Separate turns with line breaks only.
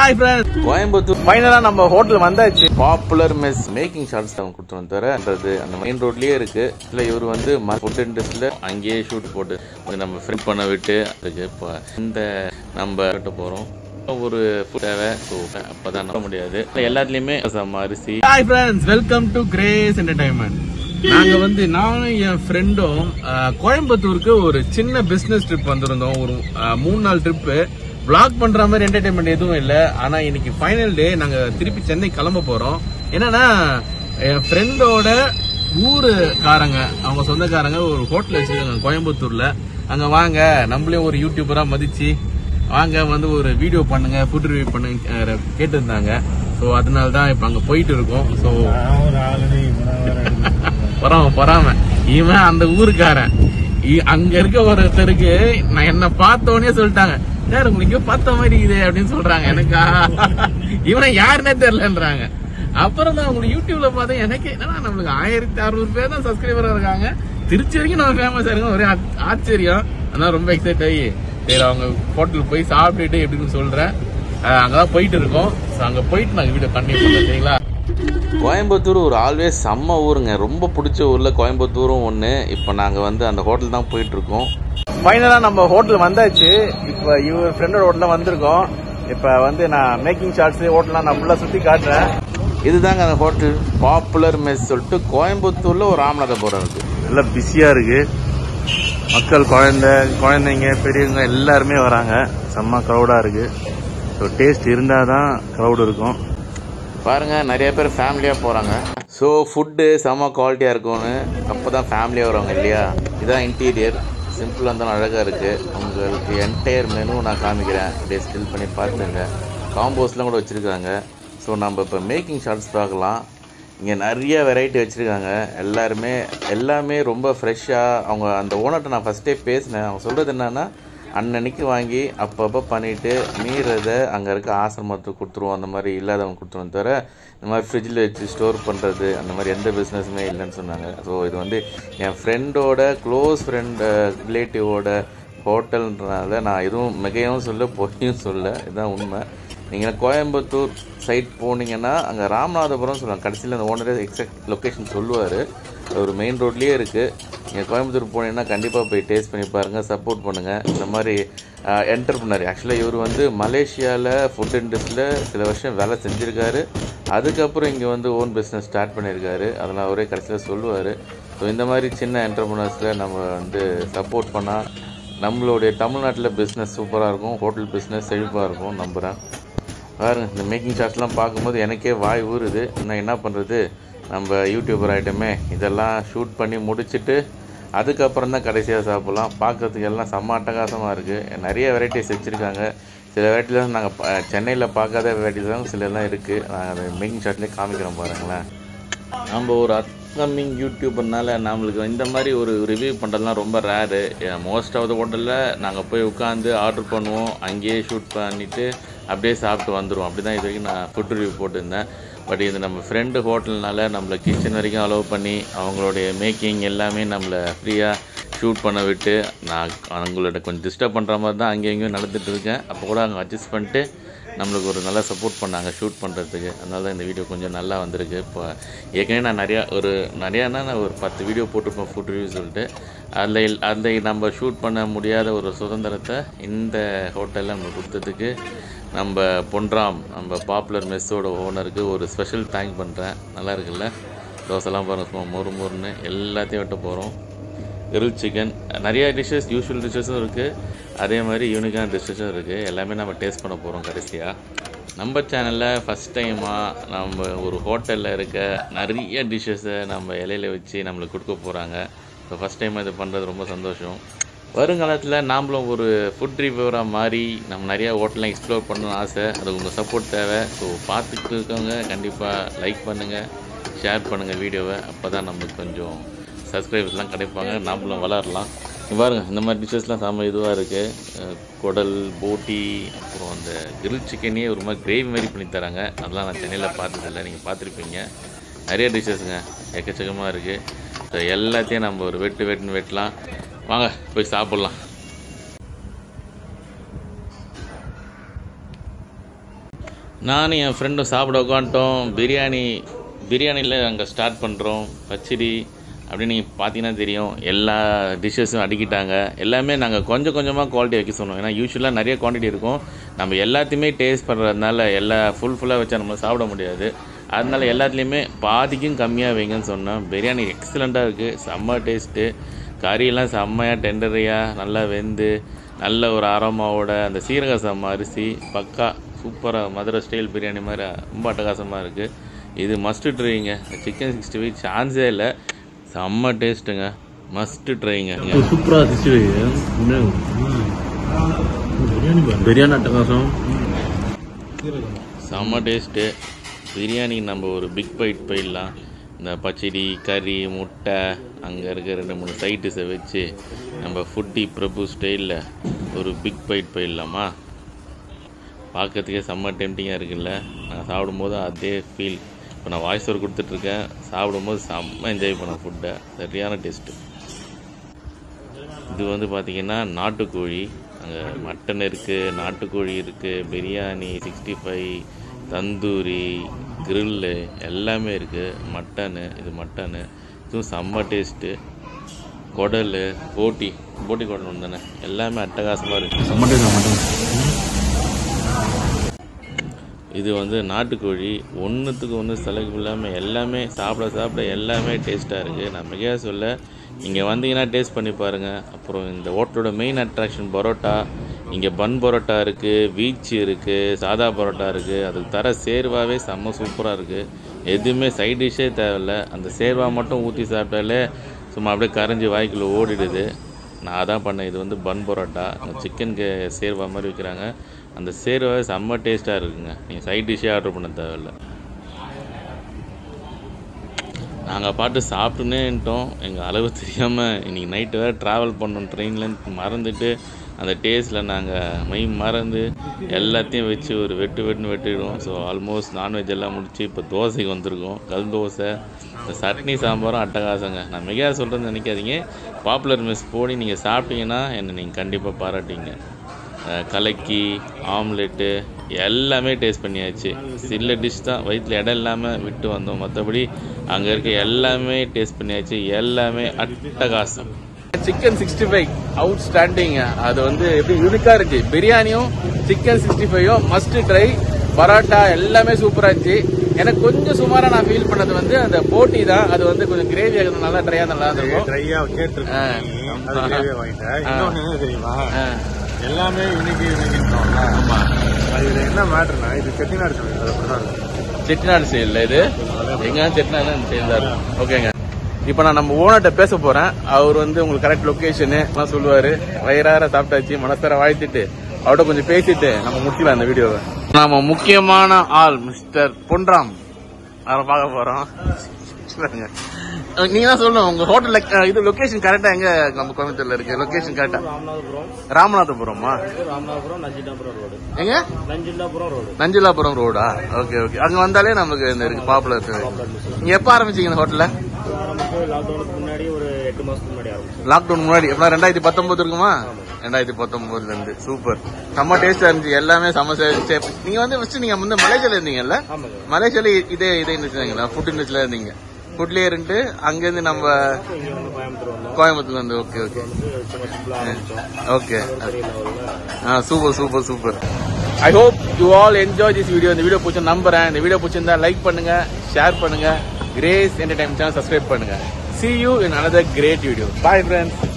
Hi friends
Coimbatore
ஃபைனலா நம்ம hotel வந்தாச்சு
பாப்புலர் மெஸ் மேக்கிங் ஷார்ட்ஸ் தான் கொடுத்து தரன்றது அந்த மெயின் ரோட்லயே இருக்கு இல்ல இவர் வந்து ஃபுட் இண்டஸ்ட்ரியில அங்கேயே ஷூட் போட்டு கொஞ்சம் நம்ம ஃபில் பண்ண விட்டு அதுக்கு இப்போ இந்த நம்ம கிட்ட போறோம் ஒரு food தேவை ஸோ அப்பதான் நம்ப முடியாது எல்லாத்துலயுமே சம அரிசி
hi friends welcome to Grace Entertainment நாங்க வந்து நானும் என் ஃப்ரெண்டும் கோயம்புத்தூருக்கு ஒரு சின்ன பிசினஸ் ட்ரிப் வந்திருந்தோம் ஒரு அஹ், மூணு நாள் ட்ரிப்பு vlog பண்ற மாதிரி என்டர்டைன்மெண்ட் எதுவும் இல்ல ஆனா இன்னைக்கு ஃபைனல் டே நாங்க திருப்பி சென்னை கிளம்ப போறோம் என்னன்னா என் ஃப்ரெண்டோட ஊருக்காரங்க அவங்க சொந்தக்காரங்க ஒரு ஹோட்டல் வச்சிருக்காங்க கோயம்புத்தூர்ல அங்க வாங்க நம்மளே ஒரு யூடியூபரா மதிச்சு வாங்க வந்து ஒரு வீடியோ பண்ணுங்க ஃபுட் ரிவ்யூ பண்ணுங்க அஹ், கேட்டிருந்தாங்க ஸோ அதனால தான் இப்போ அங்கே போயிட்டு இருக்கோம் ஸோ பொறாம பொறாம இவன் அந்த ஊருக்காரன் இ- அங்க இருக்க ஒருத்தருக்கு நான் என்ன பார்த்த உடனே சொல்லிட்டாங்க சார் உங்களுக்கு எங்கேயோ பார்த்த மாதிரி இது அப்படின்னு சொல்றாங்க எனக்கா இவனை யாருன்னே தெரியலன்றாங்க அப்புறம் தான் உங்களுக்கு யூடியூப்ல பார்த்தேன் எனக்கு என்னன்னா நம்மளுக்கு ஆயிரத்தி அறுநூறு பேர் தான் சப்ஸ்கிரைபர் இருக்காங்க திருச்சி வரைக்கும் நம்ம ஃபேமஸ் இருக்கோம் ஒரே ஆச்ச- ஆச்சரியம் அதான் ரொம்ப எக்ஸைட் ஆகி சரி அவங்க ஹோட்டலுக்கு போய் சாப்பிட்டுட்டு எப்படின்னு சொல்றேன் அஹ் அங்கதான் போயிட்டு இருக்கோம் ஸோ அங்க போயிட்டு நாங்க வீடியோ கண்டினியூ பண்றோம் சரிங்களா
கோயம்புத்தூர் ஒரு ஆல்வேஸ் செம்ம ஊருங்க ரொம்ப பிடிச்ச ஊர்ல கோயம்புத்தூரும் ஒன்று இப்போ நாங்கள் வந்து அந்த ஹோட்டல் தான் போயிட்டு இருக்கோம்
ஃபைனலா நம்ம ஹோட்டல் வந்தாச்சு இப்ப இவர் ஃப்ரெண்டோட ஹோட்டல் வந்திருக்கோம் இப்ப வந்து நான் மேக்கிங் ஷார்ட்ஸ் ஹோட்டல்லாம் நான் ஃபுல்லா சுத்தி காட்டுறேன்
இதுதாங்க அந்த ஹோட்டல் பாப்புலர் மெஸ் சொல்லிட்டு கோயம்புத்தூர்ல ஒரு ராமநாதபுரம் இருக்கு
நல்லா பிஸியா இருக்கு மக்கள் குழந்தை குழந்தைங்க பெரியவங்க எல்லாருமே வராங்க செம்ம க்ரௌடா இருக்கு ஸோ டேஸ்ட் இருந்தால் தான் க்ரௌட் இருக்கும்
பாருங்க நிறைய பேர் ஃபேமிலியா போறாங்க ஸோ ஃபுட்டு செம்ம குவாலிட்டியா இருக்கும்னு அப்பதான் ஃபேமிலியா வருவாங்க இல்லையா இதான் இன்டீரியர் சிம்பிளாக இருந்தாலும் அழகா இருக்கு உங்களுக்கு என்டையர் மெனு நான் காமிக்கிறேன் அப்படியே ஸ்டில் பண்ணி பார்த்துங்க காம்போஸ்லாம் கூட வச்சிருக்காங்க ஸோ நம்ம இப்போ மேக்கிங் ஷார்ட்ஸ் பார்க்கலாம் இங்கே நிறைய வெரைட்டி வச்சுருக்காங்க எல்லாருமே எல்லாமே ரொம்ப ஃப்ரெஷ்ஷாக அவங்க அந்த ஓனர்கிட்ட நான் ஃபஸ்ட்டே பேசினேன் அவங்க சொல்கிறது என்னன்னா அன்னன்னைக்கு வாங்கி அப்பப்போ பண்ணிவிட்டு மீறதை அங்கே இருக்க ஆசிரமத்துக்கு கொடுத்துருவோம் அந்த மாதிரி இல்லாதவங்க கொடுத்துருவோம் தவிர இந்த மாதிரி ஃப்ரிட்ஜில் வச்சு ஸ்டோர் பண்ணுறது அந்த மாதிரி எந்த பிஸ்னஸுமே இல்லைன்னு சொன்னாங்க ஸோ இது வந்து என் ஃப்ரெண்டோட க்ளோஸ் ஃப்ரெண்ட் ரிலேட்டிவோட ஹோட்டல்ன்றனால நான் எதுவும் மிகையும் சொல்ல பொய்யும் சொல்ல இதுதான் உண்மை நீங்கள் கோயம்புத்தூர் சைட் போனீங்கன்னா அங்கே ராமநாதபுரம் சொல்லுவாங்க கடைசியில் அந்த ஓனரே எக்ஸாக்ட் லொக்கேஷன் சொல்லுவார் ஒரு மெயின் ரோட்லேயே இருக்குது நீங்கள் கோயம்புத்தூர் போனீங்கன்னா கண்டிப்பாக போய் டேஸ்ட் பண்ணி பாருங்கள் சப்போர்ட் பண்ணுங்கள் இந்த மாதிரி என்டர்பிரினர் ஆக்சுவலாக இவர் வந்து மலேசியாவில் ஃபுட் இண்டஸ்ட்ரியில் சில வருஷம் வேலை செஞ்சுருக்காரு அதுக்கப்புறம் இங்கே வந்து ஓன் பிஸ்னஸ் ஸ்டார்ட் பண்ணியிருக்காரு அதெல்லாம் அவரே கடைசியில் சொல்லுவார் ஸோ இந்த மாதிரி சின்ன என்டர்பிரினர்ஸில் நம்ம வந்து சப்போர்ட் பண்ணால் நம்மளுடைய தமிழ்நாட்டில் பிஸ்னஸ் சூப்பராக இருக்கும் ஹோட்டல் பிஸ்னஸ் செழிப்பாக இருக்கும் நம்புகிறேன் பாருங்க இந்த மேக்கிங் ஷாட்ஸ்லாம் பார்க்கும்போது எனக்கே வாய் ஊறுது நான் என்ன பண்ணுறது நம்ம யூடியூபர் ஐட்டமே இதெல்லாம் ஷூட் பண்ணி முடிச்சுட்டு அதுக்கப்புறம் தான் கடைசியாக சாப்பிட்லாம் பார்க்கறதுக்கு எல்லாம் செம்ம அட்டகாசமாக இருக்குது நிறைய வெரைட்டிஸ் வச்சுருக்காங்க சில வெரைட்டிலாம் நாங்கள் சென்னையில் பார்க்காத வெரைட்டிஸ் தான் சில எல்லாம் இருக்குது நான் அதை மேக்கிங் ஷாட்லேயே காமிக்கிறோம் பாருங்களேன் நம்ம ஒரு அப்கமிங் யூடியூபர்னால நம்மளுக்கு இந்த மாதிரி ஒரு ரிவ்யூ பண்ணுறதுலாம் ரொம்ப ரேரு மோஸ்ட் ஆஃப் த ஹோட்டலில் நாங்கள் போய் உட்காந்து ஆர்டர் பண்ணுவோம் அங்கேயே ஷூட் பண்ணிவிட்டு அப்படியே சாப்பிட்டு வந்துடுவோம் அப்படி தான் இது வரைக்கும் நான் ஃபுட் ரிவ்யூ போட்டிருந்தேன் பட் இது நம்ம ஃப்ரெண்டு ஹோட்டல்னால நம்மளை கிச்சன் வரைக்கும் அலோவ் பண்ணி அவங்களுடைய மேக்கிங் எல்லாமே நம்மளை ஃப்ரீயாக ஷூட் பண்ண விட்டு நான் அவங்களோட கொஞ்சம் டிஸ்டர்ப் பண்ணுற மாதிரி தான் அங்கேயும் இங்கேயும் நடந்துட்டு இருக்கேன் அப்போ கூட அங்கே அட்ஜஸ்ட் பண்ணிட்டு நம்மளுக்கு ஒரு நல்லா சப்போர்ட் பண்ணாங்க ஷூட் பண்ணுறதுக்கு அதனால தான் இந்த வீடியோ கொஞ்சம் நல்லா வந்திருக்கு இப்போ ஏற்கனவே நான் நிறையா ஒரு நிறையானா நான் ஒரு பத்து வீடியோ போட்டிருப்பேன் ஃபுட் ரிவ்யூ சொல்லிட்டு அதில் அதில் நம்ம ஷூட் பண்ண முடியாத ஒரு சுதந்திரத்தை இந்த ஹோட்டலில் நம்ம கொடுத்ததுக்கு நம்ம பொன்ராம் நம்ம பாப்புலர் மெஸ்ஸோட ஓனருக்கு ஒரு ஸ்பெஷல் தேங்க் பண்ணுறேன் நல்லா இருக்குல்ல தோசைலாம் பாருங்க சும்மா மொறு மொறுன்னு எல்லாத்தையும் வெட்ட போகிறோம் கிரில் சிக்கன் நிறைய டிஷ்ஷஸ் யூஸ்வல் டிஷ்ஷஸும் இருக்குது அதே மாதிரி யூனிக்கான டிஷ்ஷஸும் இருக்குது எல்லாமே நம்ம டேஸ்ட் பண்ண போகிறோம் கடைசியாக நம்ம சேனலில் ஃபஸ்ட் டைமாக நம்ம ஒரு ஹோட்டலில் இருக்க நிறைய டிஷ்ஷஸை நம்ம இலையில வச்சு நம்மளுக்கு கொடுக்க போகிறாங்க ஸோ ஃபஸ்ட் டைம் இது பண்ணுறது ரொம்ப சந்தோஷம் வருங்காலத்தில் நாமளும் ஒரு ஃபுட் ரிவ்யூவராக மாறி நம்ம நிறைய ஹோட்டல்லாம் எக்ஸ்ப்ளோர் பண்ணணும்னு ஆசை அது உங்கள் சப்போர்ட் தேவை ஸோ பார்த்துட்டு இருக்கவங்க கண்டிப்பாக லைக் பண்ணுங்கள் ஷேர் பண்ணுங்கள் வீடியோவை அப்போ தான் நமக்கு கொஞ்சம் சப்ஸ்கிரைபர்ஸ்லாம் கிடைப்பாங்க நாமளும் வளரலாம் இங்க பாருங்க இந்த மாதிரி டிஷ்ஷஸ்லாம் செம்ம இதுவாக இருக்குது குடல் போட்டி அப்புறம் அந்த கிரில் சிக்கனே ஒரு மாதிரி கிரேவி மாதிரி பண்ணி தராங்க அதெல்லாம் நான் சென்னையில் பார்த்ததில்ல நீங்கள் பார்த்துருப்பீங்க நிறைய டிஷ்ஷஸுங்க எக்கச்சக்கமாக இருக்குது ஸோ எல்லாத்தையும் நம்ம ஒரு வெட்டு வெட்டுன்னு வெட்டலாம் வாங்க போய் சாப்பிட்லாம் நானும் என் ஃப்ரெண்டும் சாப்பிட உட்காந்துட்டோம் பிரியாணி பிரியாணியில் அங்கே ஸ்டார்ட் பண்ணுறோம் பச்சடி அப்படின்னு நீங்கள் பார்த்தீங்கன்னா தெரியும் எல்லா டிஷ்ஷஸும் அடிக்கிட்டாங்க எல்லாமே நாங்கள் கொஞ்சம் கொஞ்சமாக குவாலிட்டி வைக்க சொன்னோம் ஏன்னா யூஸ்வலாக நிறைய குவான்டிட்டி இருக்கும் நம்ம எல்லாத்தையுமே டேஸ்ட் பண்ணுறதுனால எல்லா ஃபுல் ஃபுல்லாக வச்சா நம்ம சாப்பிட முடியாது அதனால எல்லாத்துலேயுமே பாதிக்கும் கம்மியாக வைங்கன்னு சொன்னோம் பிரியாணி எக்ஸலண்ட்டாக இருக்குது செம்ம டேஸ்ட்டு கறியெல்லாம் செம்மையாக டெண்டரியாக நல்லா வெந்து நல்ல ஒரு அரோமாவோட அந்த சீரக சம்ம அரிசி பக்கா சூப்பராக மதுரை ஸ்டைல் பிரியாணி மாதிரி ரொம்ப அட்டகாசமாக இருக்குது இது மஸ்ட்டு ட்ரைங்க சிக்கன் சிக்ஸ்டி ஃபைவ் சான்ஸே இல்லை செம்ம டேஸ்ட்டுங்க மஸ்ட்டு ட்ரைங்க
சூப்பரா சிக்ஸ்டி பிரியாணி அட்டகாசம்
செம்ம டேஸ்ட்டு பிரியாணி நம்ம ஒரு பிக் பைட் போயிடலாம் இந்த பச்சடி கறி முட்டை அங்கே இருக்க ரெண்டு மூணு சைட்டிஸை வச்சு நம்ம ஃபுட்டி பிரபு ஸ்டைலில் ஒரு பிக் பைட் போயிடலாமா பார்க்கறதுக்கே செம்ம டெம்டிங்காக இருக்குல்ல நான் சாப்பிடும்போது அதே ஃபீல் இப்போ நான் வாய்ஸ் ஓவர் கொடுத்துட்ருக்கேன் சாப்பிடும்போது செம்ம என்ஜாய் பண்ணேன் ஃபுட்டை சரியான டேஸ்ட்டு இது வந்து பார்த்திங்கன்னா நாட்டுக்கோழி அங்கே மட்டன் இருக்குது நாட்டுக்கோழி இருக்குது biryani sixty five tandoori grill எல்லாமே இருக்குது மட்டனு இது மட்டனு இதுவும் செம்ம டேஸ்ட்டு குடல் போட்டி போட்டி குடல் ஒன்று தானே எல்லாமே அட்டகாசமாக இருக்குது இது வந்து நாட்டுக்கோழி ஒன்றுத்துக்கு ஒன்று செலவு இல்லாமல் எல்லாமே சாப்பிட சாப்பிட எல்லாமே டேஸ்ட்டாக இருக்குது நான் மிக சொல்ல இங்கே வந்தீங்கன்னா டேஸ்ட் பண்ணி பாருங்கள் அப்புறம் இந்த ஹோட்டலோட மெயின் அட்ராக்ஷன் பரோட்டா இங்கே பன் பரோட்டா இருக்குது வீச் இருக்குது சாதா பரோட்டா இருக்குது அதுக்கு தர சேர்வாவே செம்ம சூப்பராக இருக்குது எதுவுமே சைட் டிஷ்ஷே தேவையில்ல அந்த சேர்வா மட்டும் ஊற்றி சாப்பிட்டாலே சும்மா அப்படியே கரைஞ்சி வாய்க்குள்ளே ஓடிடுது நான் அதான் பண்ணேன் இது வந்து பன் பரோட்டா சிக்கன் சேர்வா மாதிரி விற்கிறாங்க அந்த சேர்வாவே செம்ம டேஸ்ட்டாக இருக்குங்க நீங்கள் சைட் டிஷ்ஷே ஆர்டர் பண்ண தேவையில்ல நாங்கள் பாட்டு சாப்பிட்டுனேன்ட்டோம் எங்கள் அளவு தெரியாமல் இன்றைக்கி நைட்டு வேறு ட்ராவல் பண்ணோம் ட்ரெயினில் மறந்துட்டு அந்த டேஸ்ட்டில் நாங்கள் மை மறந்து எல்லாத்தையும் வச்சு ஒரு வெட்டு வெட்டுன்னு வெட்டிடுவோம் ஸோ ஆல்மோஸ்ட் நான்வெஜ் எல்லாம் முடிச்சு இப்போ தோசைக்கு வந்திருக்கோம் கல் தோசை இந்த சட்னி சாம்பாரும் அட்டகாசங்க நான் மிக சொல்கிறது நினைக்காதீங்க பாப்புலர் மெஸ் போடி நீங்கள் சாப்பிட்டீங்கன்னா என்னை நீங்கள் கண்டிப்பாக பாராட்டிங்க அஹ் கலக்கி ஆம்லெட்டு எல்லாமே டேஸ்ட் பண்ணியாச்சு சில டிஷ் தான் வயிற்றில் இடம் இல்லாமல் விட்டு வந்தோம் மற்றபடி அங்கே இருக்க எல்லாமே டேஸ்ட் பண்ணியாச்சு எல்லாமே அட்டகாசம்
chicken sixty five outstanding அது வந்து எப்படி யூனிக்கா இருக்கு பிரியாணியும் சிக்கன் சிக்ஸ்டி ஃபைவும் மஸ்ட் ட்ரை பரோட்டா எல்லாமே சூப்பரா இருந்துச்சு எனக்கு கொஞ்சம் சுமாரா நான் ஃபீல் பண்ணது வந்து அந்த போட்டி தான் அது வந்து கொஞ்சம் கிரேவி ஆகுதுனால ட்ரையா நல்லா இருந்திருக்கும்
ட்ரையா கேட்டிருக்கேன்
ஆ.
நீ. அது கிரேவியா வாங்கிட்டேன்
ஆ.
இன்னொன்னு என்ன தெரியுமா
ஆ,
எல்லாமே யூனிக் யூனிக்ன்றோம்ல
ஆமா
அது இதுல என்ன மேட்டர்னா இது செட்டிநாடு சமையல் அது அப்படிதான் இருக்கும்
செட்டிநாடு ஸ்டைல் இது எங்க செட்டிநாடு சேர்ந்தாரு ஓகேங்க இப்போ நான் நம்ம ஓனர்கிட்ட பேச போறேன் அவர் வந்து உங்களுக்கு கரெக்ட் லொகேஷனு எல்லாம் சொல்லுவாரு வயிறார சாப்பிட்டாச்சு மனசார வாழ்த்திட்டு அவர்கிட்ட கொஞ்சம் பேசிட்டு நம்ம முடிக்கலாம் இந்த வீடியோவை நாம முக்கியமான ஆள் மிஸ்டர் பொன்ராம் அவரை பார்க்க போறோம் சொல்லுங்க. நீங்க தான் சொல்லணும் உங்க ஹோட்டல்ல இது லொகேஷன் கரெக்டா எங்க நம்ம கோயம்புத்தூர்ல இருக்கு லொகேஷன் கரெக்டா
ராமநாதபுரம்
ராமநாதபுரமா
ராமநாதபுரம் நஞ்சிட்டாபுரம் ரோடு
எங்க
நஞ்சிண்டாபுரம் ரோடு
நஞ்சிலாபுரம் ரோடா ஓகே ஓகே அங்க வந்தாலே நமக்கு இந்த இருக்கு பாப்புலர் நீங்க எப்ப ஆரம்பிச்சீங்க இந்த ஹோட்டல்ல
ஆரம்பிச்சு லாக்டவுனுக்கு முன்னாடி ஒரு எட்டு மாசத்துக்கு முன்னாடி ஆரம்பிச்சோம்
லாக்டவுன் முன்னாடி எப்ப ரெண்டாயிரத்தி பத்தொன்பது இருக்குமா ரெண்டாயிரத்தி பத்தொன்பதுல இருந்து சூப்பர் செம்ம டேஸ்டா இருந்துச்சு எல்லாமே செம்ம டேஸ்ட் நீங்க வந்து ஃபர்ஸ்ட் நீங்க வந்து மலேசியால இருந்தீங்கல்ல
ஆமாங்க
மலேசியால இதே இதே இருந்துச்சுங்களா ஃபுட் இண்டஸ்ட்ரியில இருந்தீங்க ஃபுட்லயே இருந்து அங்கிருந்து நம்ம
இங்க வந்து கோயம்புத்தூர் வந்தோம்
கோயம்புத்தூர்ல இருந்து ஓகே ஓகே
வந்து சும்மா சிம்பிளா ஆரம்பிச்சோம்
ஓகே
பெரிய லெவல்ல
ஆ super super super I hope you all enjoy this video இந்த வீடியோ பிடிச்ச நம்புறேன் இந்த வீடியோ பிடிச்சிருந்தா லைக் பண்ணுங்க ஷேர் பண்ணுங்க கிரேஸ் என்டர்டைன் சேனல் சப்ஸ்கிரைப் பண்ணுங்க see you in another great video bye friends